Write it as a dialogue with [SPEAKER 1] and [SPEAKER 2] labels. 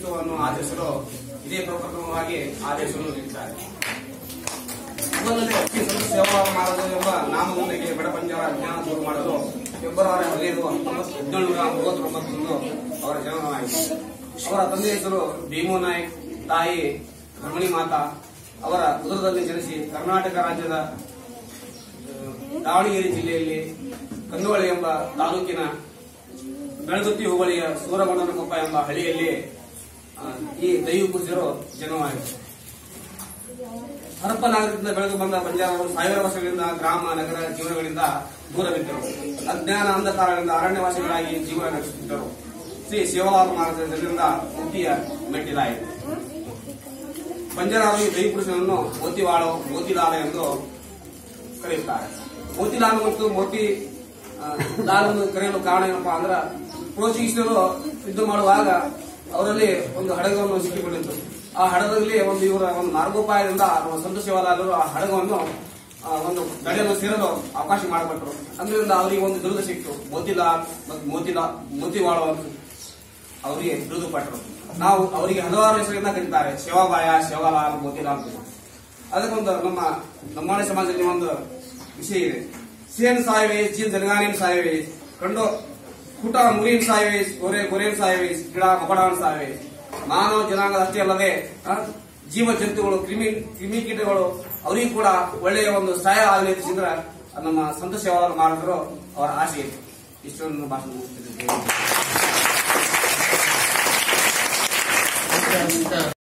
[SPEAKER 1] ಉತ್ಸವವನ್ನು ಆಚರಿಸಲು ಇದೇ ಪ್ರಪ್ರಥಮವಾಗಿ ಆದೇಶವನ್ನು ನೀಡಿದ್ದಾರೆ ಅದಲ್ಲದೆ ಅಕ್ಕಿ ಸಂತ ಸೇವಾ ಮಾರ್ಗ ಎಂಬ ನಾಮದೊಂದಿಗೆ ಬಡಪಂಜರ ಅಜ್ಞಾನ ದೂರ ಮಾಡಲು ಫೆಬ್ರವರಿ ಹದಿನೈದು ಹತ್ತೊಂಬತ್ತು ಹದಿನೇಳುನೂರ ಮೂವತ್ತೊಂಬತ್ತರಂದು ಅವರ ಜನನವಾಯಿತು ಅವರ ತಂದೆ ಹೆಸರು ಭೀಮು ನಾಯ್ಕ್ ತಾಯಿ ರಮಣಿ ಮಾತಾ ಅವರ ಉದರದಲ್ಲಿ ಜನಿಸಿ ಕರ್ನಾಟಕ ರಾಜ್ಯದ ಆ, ದಾವಣಗೆರೆ ಜಿಲ್ಲೆಯಲ್ಲಿ ಕಂದುವಳಿ ಎಂಬ ತಾಲೂಕಿನ ಬೆಳಗುತ್ತಿ ಹೋಬಳಿಯ ಸೂರಮಣ್ಣನಕೊಪ್ಪ ಎಂಬ ಹಳ್ಳಿಯಲ್ಲಿ ಆ, ಈ ದೈವ ಪೂಜ್ಯರು ಜನ್ಮವಾಯಿತು ಹರಪ್ಪ ನಾಗರಿಕದಿಂದ ಬೆಳೆದು ಬಂದ ಬಂಜಾರರು ಸಾವಿರ ವರ್ಷಗಳಿಂದ ಗ್ರಾಮ ನಗರ ಜೀವನಗಳಿಂದ ದೂರವಿದ್ದರು ಅಜ್ಞಾನ ಅಂಧಕಾರಗಳಿಂದ ಅರಣ್ಯವಾಸಿಗಳಾಗಿ ಜೀವನ ನಡೆಸುತ್ತಿದ್ದರು ಶ್ರೀ ಶಿವಲಾಲ್ ಮಾರ್ಗದರ್ಶನದಿಂದ ಮುಕ್ತಿಯ ಮೆಟ್ಟಿಲಾಯಿತು ಬಂಜಾರರು ಈ ದೈವಪುರುಷನನ್ನು ಮೋತಿವಾಳು ಮೋತಿಲಾಲ ಎಂದು ಕರೆಯುತ್ತಾರೆ ಮೋತಿಲಾಲ್ ಮತ್ತು ಮೋತಿ ಆ, ಲಾಲ್ ಎಂದು ಕರೆಯಲು ಕಾರಣ ಏನಪ್ಪಾ ಅಂದ್ರ ಪೋರ್ಚುಗೀಸರು ಯುದ್ಧ ಮಾಡುವಾಗ ಅವರಲ್ಲಿ ಒಂದು ಹಡಗವನ್ನು ಸಿಕ್ಕಿಕೊಂಡಿತ್ತು ಆ ಹಡಗದಲ್ಲಿ ಒಂದು ಇವರ ಒಂದು ಮಾರ್ಗೋಪಾಯದಿಂದ ನಮ್ಮ ಸಂತ ಶಿವಲಾಲರು ಆ ಹಡಗವನ್ನು ಆ, ಒಂದು ದಡೆಯನ್ನು ಸೇರಲು ಅವಕಾಶ ಮಾಡಿಕೊಟ್ರು ಅಂದ್ರಿಂದ ಅವರಿಗೆ ಒಂದು ಬಿರುದು ಸಿಕ್ತು ಮೋತಿಲಾಲ್ ಮತ್ತು ಮೋತಿಲಾ ಮೋತಿವಾಳು ಅಂತ ಅವರಿಗೆ ಬಿರುದು ಪಟ್ಟರು ನಾವು ಅವರಿಗೆ ಹಲವಾರು ಹೆಸರಿಂದ ಕರೀತಾರೆ ಶಿವಬಾಯ ಶಿವಲಾಲ್ ಮೋತಿಲಾಲ್ ಅಂತ. ಅದಕ್ಕೊಂದು ನಮ್ಮ ನಮ್ಮಾಣಿ ಸಮಾಜದಲ್ಲಿ ಒಂದು ವಿಷಯ ಇದೆ ಸೇನ್ ಸಾಯವೇಸ್ ಜೀನ್ ಜನಗಾನಿನ್ ಸಾಯವೇಸ್ ಕಂಡು ಕುಟ ಮುರಿನ್ ಸಾಯವೇಸ್ ಗೊರೆ ಗೊರೇನ್ ಸಾಯವೇಸ್ ಗಿಡ ಮಕಡಾನ್ ಸಾಯವೇಸ್ ಮಾನವ ಜನಾಂಗದ ಅಷ್ಟೇ ಅಲ್ಲದೆ ಆ, ಜೀವ ಜಂತುಗಳು ಕ್ರಿಮಿ ಕ್ರಿಮಿಕೀಟಗಳು ಅವರಿಗೂ ಕೂಡ ಒಳ್ಳೆಯ ಒಂದು ಸಹಾಯ ಆಗಲಿ ಅಂತ ಚಿಂದ್ರ ನಮ್ಮ ಸಂತ ಸೇವಾದ ಮಾರಕರು ಅವರ ಆಸೆ ಇತ್ತು ಇಷ್ಟೊಂದು ಭಾಷಣ ಮುಗಿಸ್ತಿದ್ದೇನೆ